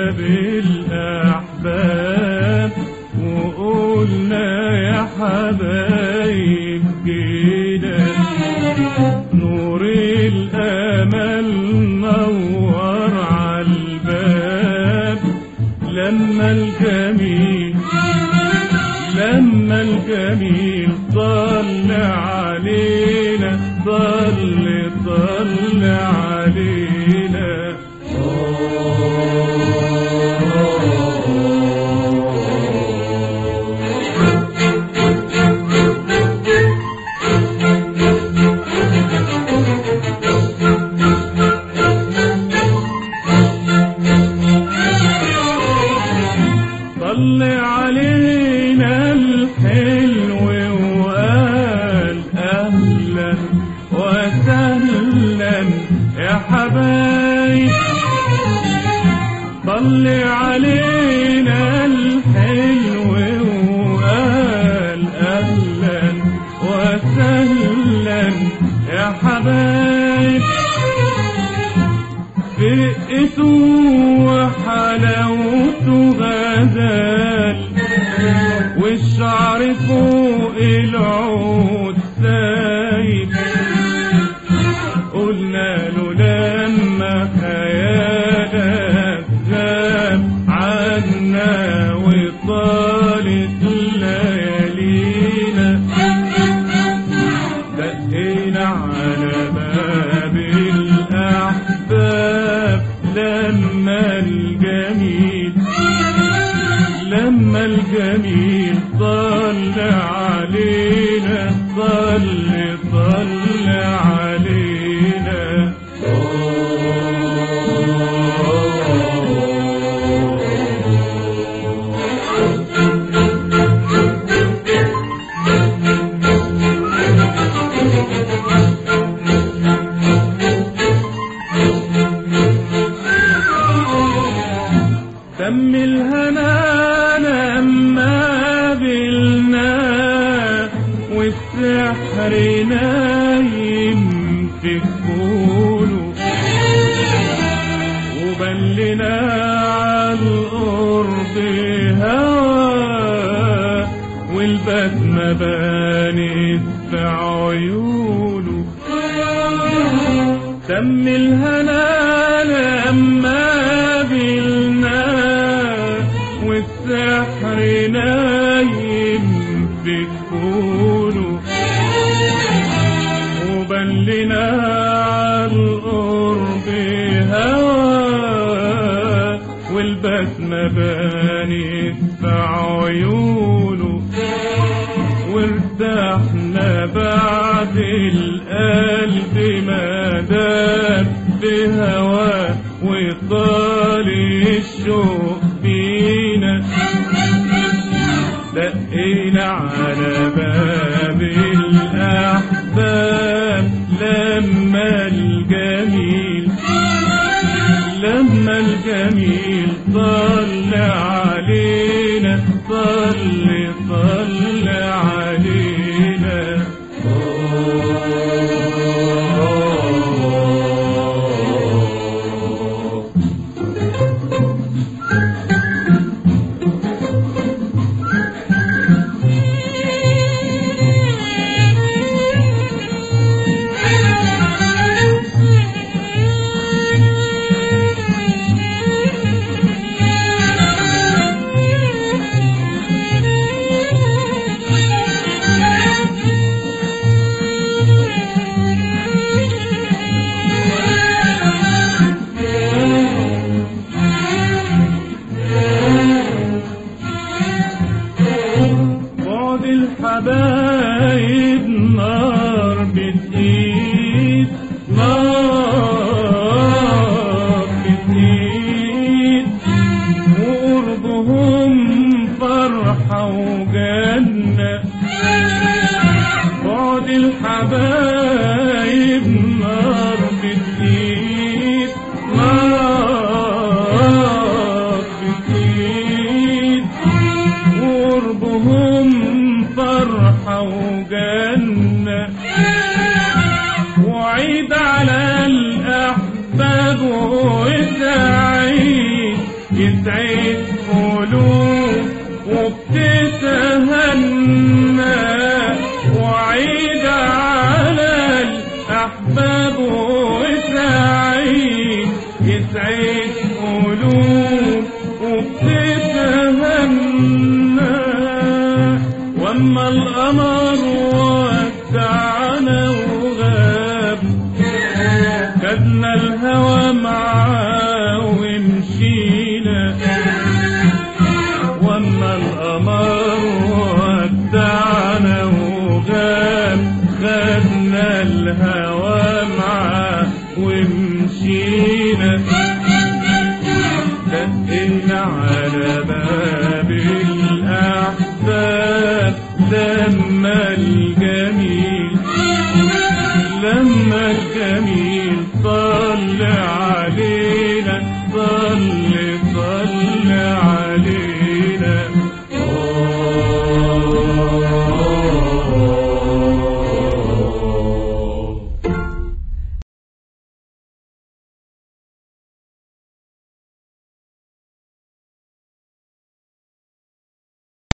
بالأحباب وقلنا يا حبايب جينا نور الأمل نور عالباب لما الجميل لما الجميل ضل علينا ضل ضل علينا صل علينا الحلو وقال اهلا وسهلا يا حبايب صل علينا الحلو وقال اهلا وسهلا يا حبايب رقته وحلاوته غزال والشعر فوق العود سايب قلنا له لما خيالك غاب عنا وطالت ليالينا دقينا على باب الأحباب لما الجميل لما الجميل طل علينا طل طل علينا تم الهنا لما قابلنا والسحر نايم في الكون وبلنا عالقرب هوا والبسمة بانت في عيونه تم الهنا لما قابلنا والسحر نايم في كونه وبلنا عالقرب هوا والبسمة بانت في عيونه وارتحنا بعد القلب ما داب بهواه وطال الشوق بينا دقينا على باب الأحباب لما الجميل لما الجميل طل علينا طل طل علينا بعد الحبايب نار بتقيد نار بتقيد وقربهم فرحة وجنة بعد الحبايب نار بتقيد نار بتقيد قربهم فرحة وجنة وعيد على الأحباب وسعيد يسعد قلوب وبتتهنى وعيد على الأحباب وسعيد يسعد قلوب وبتتهنى واما القمر ودعنا وغاب خدنا الهوى معاه ومشينا واما القمر ودعنا وغاب خدنا الهوى معاه ومشينا دقنا على باب